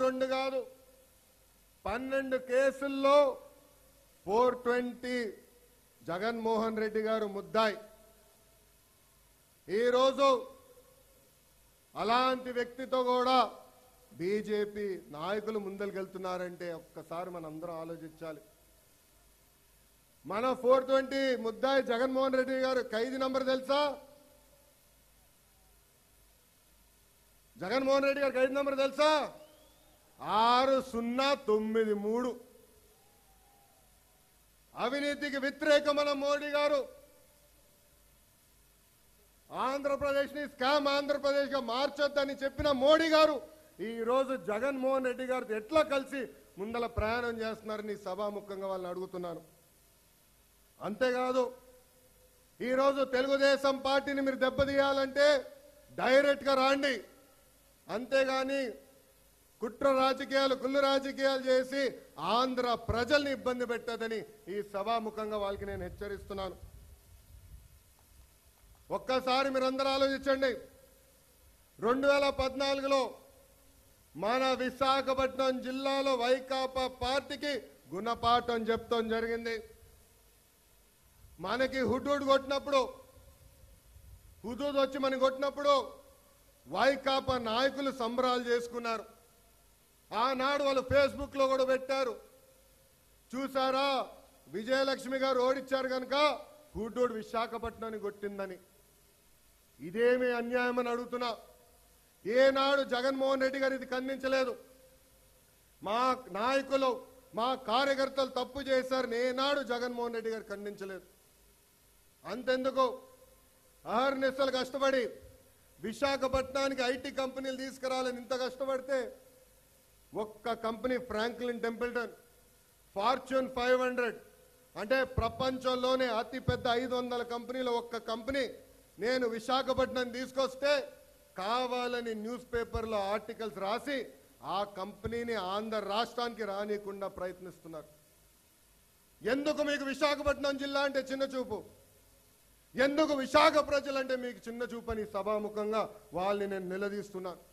రెండు కాదు పన్నెండు కేసుల్లో ఫోర్ ట్వంటీ జగన్మోహన్ రెడ్డి గారు ముద్దాయి ఈరోజు అలాంటి వ్యక్తితో కూడా బీజేపీ నాయకులు ముందరికెళ్తున్నారంటే ఒక్కసారి మనం అందరం ఆలోచించాలి మన ఫోర్ ట్వంటీ ముద్దాయి జగన్మోహన్ రెడ్డి గారు ఖైదీ నంబర్ తెలుసా జగన్మోహన్ రెడ్డి గారు ఖైదీ నంబర్ తెలుసా ఆరు సున్నా తొమ్మిది మూడు అవినీతికి వ్యతిరేక మన మోడీ గారు ఆంధ్రప్రదేశ్ ని స్కామ్ ఆంధ్రప్రదేశ్ గా మార్చొద్దని చెప్పిన మోడీ గారు ఈ రోజు జగన్మోహన్ రెడ్డి గారితో ఎట్లా కలిసి ముందల ప్రయాణం చేస్తున్నారని సభాముఖంగా వాళ్ళని అడుగుతున్నాను అంతేకాదు ఈరోజు తెలుగుదేశం పార్టీని మీరు దెబ్బతీయాలంటే డైరెక్ట్ గా రాండి అంతేగాని కుట్ర రాజకీయాలు కుళ్ళు రాజకీయాలు చేసి ఆంధ్ర ప్రజల్ని ఇబ్బంది పెట్టదని ఈ సభాముఖంగా వాళ్ళకి నేను హెచ్చరిస్తున్నాను ఒక్కసారి మీరందరూ ఆలోచించండి రెండు వేల పద్నాలుగులో మన విశాఖపట్నం జిల్లాలో వైకాపా పార్టీకి గుణపాఠం చెప్తాం జరిగింది మనకి హుడూడ్ కొట్టినప్పుడు హుదూద్ వచ్చి మనకి కొట్టినప్పుడు వైకాపా నాయకులు సంబరాలు చేసుకున్నారు ఆనాడు వాళ్ళు ఫేస్బుక్ లో కూడా పెట్టారు చూసారా విజయలక్ష్మి గారు ఓడిచ్చారు కనుక హుడూడ్ విశాఖపట్నాన్ని కొట్టిందని ఇదేమి అన్యాయం అని అడుగుతున్నా ఏనాడు జగన్మోహన్ రెడ్డి గారు ఇది ఖండించలేదు మా నాయకులు మా కార్యకర్తలు తప్పు చేశారని ఏనాడు జగన్మోహన్ రెడ్డి గారు ఖండించలేదు అంతెందుకు అహర్నిశలు కష్టపడి విశాఖపట్నానికి ఐటీ కంపెనీలు తీసుకురావాలని ఇంత కష్టపడితే ఒక్క company Franklin Templeton Fortune five hundred అంటే ప్రపంచంలోనే అతి పెద్ద ఐదు వందల కంపెనీలో ఒక్క కంపెనీ నేను విశాఖపట్నం తీసుకొస్తే కావాలని న్యూస్ పేపర్లో ఆర్టికల్స్ రాసి ఆ కంపెనీని ఆంధ్ర రాష్ట్రానికి రానియకుండా ప్రయత్నిస్తున్నారు ఎందుకు మీకు విశాఖపట్నం జిల్లా అంటే చిన్న చూపు ఎందుకు విశాఖ ప్రజలంటే మీకు చిన్న చూపని సభాముఖంగా వాళ్ళని నేను నిలదీస్తున్నాను